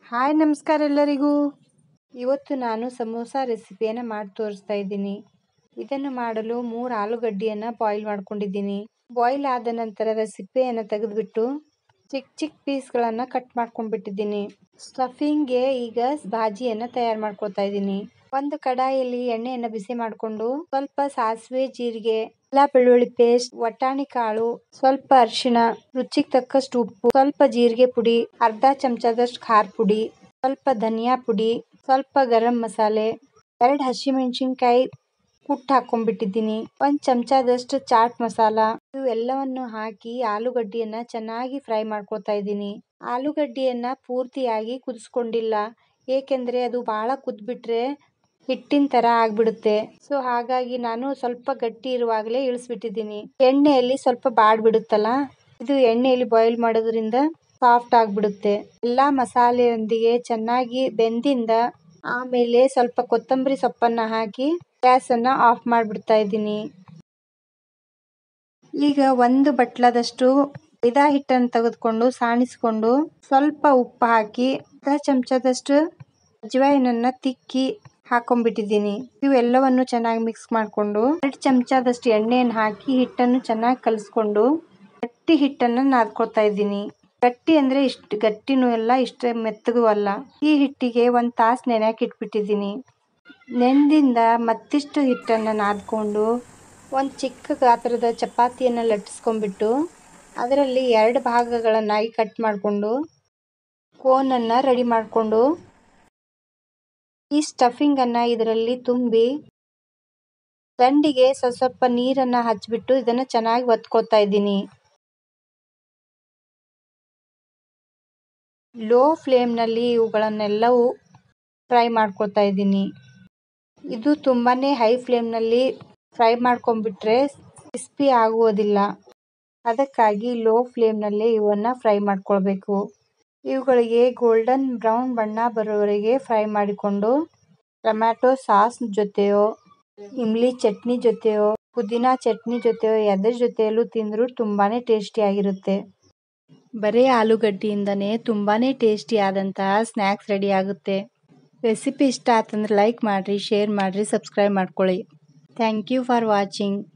hi ನಮಸ್ಕಾರ ಎಲ್ಲರಿಗೂ ಇವತ್ತು ನಾನು ಸಮೋಸ ರೆಸಿಪಿಯನ್ನು ಮಾಡಿ ತೋರಿಸ್ತಾ ಇದ್ದೀನಿ ಇದನ್ನು ಮಾಡಲು ಮೂರು ಆಲೂಗಡ್ಡೆಯನ್ನು ಬಾಯ್ಲ್ ಮಾಡ್ಕೊಂಡಿದ್ದೀನಿ ಬಾಯ್ಲ್ ಆದ ನಂತರ ರೆಸಿಪಿಯನ್ನು ತೆಗೆದುಬಿಟ್ಟು ಚಿಕ್ಕ ಚಿಕ್ಕ ಪೀಸ್ಗಳನ್ನು ಕಟ್ ಮಾಡ್ಕೊಂಡ್ಬಿಟ್ಟಿದ್ದೀನಿ ಸ್ಟಫಿಂಗ್ಗೆ ಈಗ ಭಾಜಿಯನ್ನು ತಯಾರು ಮಾಡ್ಕೊತಾ ಇದ್ದೀನಿ ಒಂದು ಕಡಾಯಿಯಲ್ಲಿ ಎಣ್ಣೆಯನ್ನು ಬಿಸಿ ಮಾಡಿಕೊಂಡು ಸ್ವಲ್ಪ ಸಾಸಿವೆ ಜೀರಿಗೆ ಎಲ್ಲ ಬೆಳ್ಳುಳ್ಳಿ ಪೇಸ್ಟ್ ವಟಾಣಿ ಕಾಳು ಸ್ವಲ್ಪ ಅರಿಶಿಣ ರುಚಿಗೆ ತಕ್ಕಷ್ಟು ಉಪ್ಪು ಸ್ವಲ್ಪ ಜೀರಿಗೆ ಪುಡಿ ಅರ್ಧ ಚಮಚದಷ್ಟು ಖಾರ ಪುಡಿ ಸ್ವಲ್ಪ ಧನಿಯಾ ಪುಡಿ ಸ್ವಲ್ಪ ಗರಂ ಮಸಾಲೆ ಎರಡು ಹಸಿಮೆಣಸಿನ್ಕಾಯಿ ಕುಟ್ಟು ಹಾಕೊಂಡ್ಬಿಟ್ಟಿದ್ದೀನಿ ಒಂದು ಚಮಚದಷ್ಟು ಚಾಟ್ ಮಸಾಲ ಇವು ಎಲ್ಲವನ್ನು ಹಾಕಿ ಆಲೂಗಡ್ಡೆಯನ್ನ ಚೆನ್ನಾಗಿ ಫ್ರೈ ಮಾಡ್ಕೊತಾ ಇದ್ದೀನಿ ಆಲೂಗಡ್ಡೆಯನ್ನ ಪೂರ್ತಿಯಾಗಿ ಕುದಿಸ್ಕೊಂಡಿಲ್ಲ ಏಕೆಂದ್ರೆ ಅದು ಬಹಳ ಕುದ್ಬಿಟ್ರೆ ಹಿಟ್ಟಿನ ತರ ಆಗ್ಬಿಡುತ್ತೆ ಸೊ ಹಾಗಾಗಿ ನಾನು ಸ್ವಲ್ಪ ಗಟ್ಟಿ ಇರುವಾಗಲೇ ಇಳಿಸ್ಬಿಟ್ಟಿದ್ದೀನಿ ಎಣ್ಣೆಯಲ್ಲಿ ಸ್ವಲ್ಪ ಬಾಡ್ಬಿಡುತ್ತಲ್ಲ ಇದು ಎಣ್ಣೆಯಲ್ಲಿ ಬಾಯ್ಲ್ ಮಾಡೋದ್ರಿಂದ ಸಾಫ್ಟ್ ಆಗ್ಬಿಡುತ್ತೆ ಎಲ್ಲಾ ಮಸಾಲೆಯೊಂದಿಗೆ ಚೆನ್ನಾಗಿ ಬೆಂದಿಂದ ಆಮೇಲೆ ಸ್ವಲ್ಪ ಕೊತ್ತಂಬರಿ ಸೊಪ್ಪನ್ನ ಹಾಕಿ ಗ್ಯಾಸ್ ಅನ್ನ ಆಫ್ ಮಾಡ್ಬಿಡ್ತಾ ಇದ್ದೀನಿ ಈಗ ಒಂದು ಬಟ್ಲದಷ್ಟು ಮೈದಾ ಹಿಟ್ಟನ್ನು ತೆಗೆದುಕೊಂಡು ಸಾಣಿಸ್ಕೊಂಡು ಸ್ವಲ್ಪ ಉಪ್ಪು ಹಾಕಿ ಅರ್ಧ ಚಮಚದಷ್ಟು ಅಜ್ವಾಯಿನನ್ನ ತಿಕ್ಕಿ ಹಾಕೊಂಡ್ಬಿಟ್ಟಿದ್ದೀನಿ ಇವೆಲ್ಲವನ್ನು ಚೆನ್ನಾಗಿ ಮಿಕ್ಸ್ ಮಾಡಿಕೊಂಡು ಎರಡು ಚಮಚದಷ್ಟು ಎಣ್ಣೆಯನ್ನು ಹಾಕಿ ಹಿಟ್ಟನ್ನು ಚೆನ್ನಾಗಿ ಕಲಿಸ್ಕೊಂಡು ಗಟ್ಟಿ ಹಿಟ್ಟನ್ನು ನಾದ್ಕೊಳ್ತಾ ಇದ್ದೀನಿ ಗಟ್ಟಿ ಅಂದ್ರೆ ಇಷ್ಟು ಗಟ್ಟಿನೂ ಅಲ್ಲ ಇಷ್ಟು ಮೆತ್ತಗೂ ಅಲ್ಲ ಈ ಹಿಟ್ಟಿಗೆ ಒಂದು ತಾಸು ನೆನೆಯಕ್ಕೆ ಇಟ್ಬಿಟ್ಟಿದ್ದೀನಿ ನೆಂದಿಂದ ಮತ್ತಿಷ್ಟು ಹಿಟ್ಟನ್ನು ನಾದ್ಕೊಂಡು ಒಂದು ಚಿಕ್ಕ ಗಾತ್ರದ ಚಪಾತಿಯನ್ನು ಲಟ್ಟಿಸ್ಕೊಂಡ್ಬಿಟ್ಟು ಅದರಲ್ಲಿ ಎರಡು ಭಾಗಗಳನ್ನಾಗಿ ಕಟ್ ಮಾಡಿಕೊಂಡು ಕೋನನ್ನು ರೆಡಿ ಮಾಡಿಕೊಂಡು ಈ ಸ್ಟಫಿಂಗನ್ನು ಇದರಲ್ಲಿ ತುಂಬಿ ದಂಡಿಗೆ ಸ್ವಲ್ಪ ಸ್ವಲ್ಪ ನೀರನ್ನು ಹಚ್ಬಿಟ್ಟು ಇದನ್ನು ಚೆನ್ನಾಗಿ ಒತ್ಕೋತಾ ಇದ್ದೀನಿ ಲೋ ಫ್ಲೇಮ್ನಲ್ಲಿ ಇವುಗಳನ್ನೆಲ್ಲವೂ ಫ್ರೈ ಮಾಡ್ಕೊತಾ ಇದ್ದೀನಿ ಇದು ತುಂಬಾನೇ ಹೈ ಫ್ಲೇಮ್ನಲ್ಲಿ ಫ್ರೈ ಮಾಡ್ಕೊಂಡ್ಬಿಟ್ರೆ ಕ್ರಿಸ್ಪಿ ಆಗುವುದಿಲ್ಲ ಅದಕ್ಕಾಗಿ ಲೋ ಫ್ಲೇಮ್ನಲ್ಲೇ ಇವನ್ನ ಫ್ರೈ ಮಾಡ್ಕೊಳ್ಬೇಕು ಇವುಗಳಿಗೆ ಗೋಲ್ಡನ್ ಬ್ರೌನ್ ಬಣ್ಣ ಬರೋವರೆಗೆ ಫ್ರೈ ಮಾಡಿಕೊಂಡು ಟೊಮ್ಯಾಟೊ ಸಾಸ್ ಜೊತೆಯೋ ಇಮ್ಲಿ ಚಟ್ನಿ ಜೊತೆಯೋ ಪುದೀನ ಚಟ್ನಿ ಜೊತೆಯೋ ಎದ್ರ ಜೊತೆಯಲ್ಲೂ ತಿಂದರೂ ತುಂಬಾನೇ ಟೇಸ್ಟಿಯಾಗಿರುತ್ತೆ ಬರೀ ಆಲೂಗಡ್ಡೆಯಿಂದನೇ ತುಂಬಾನೇ ಟೇಸ್ಟಿ ಆದಂತಹ ಸ್ನ್ಯಾಕ್ಸ್ ರೆಡಿ ಆಗುತ್ತೆ ರೆಸಿಪಿ ಇಷ್ಟ ಆತಂದ್ರೆ ಲೈಕ್ ಮಾಡಿರಿ ಶೇರ್ ಮಾಡಿರಿ ಸಬ್ಸ್ಕ್ರೈಬ್ ಮಾಡ್ಕೊಳ್ಳಿ ಥ್ಯಾಂಕ್ ಯು ಫಾರ್ ವಾಚಿಂಗ್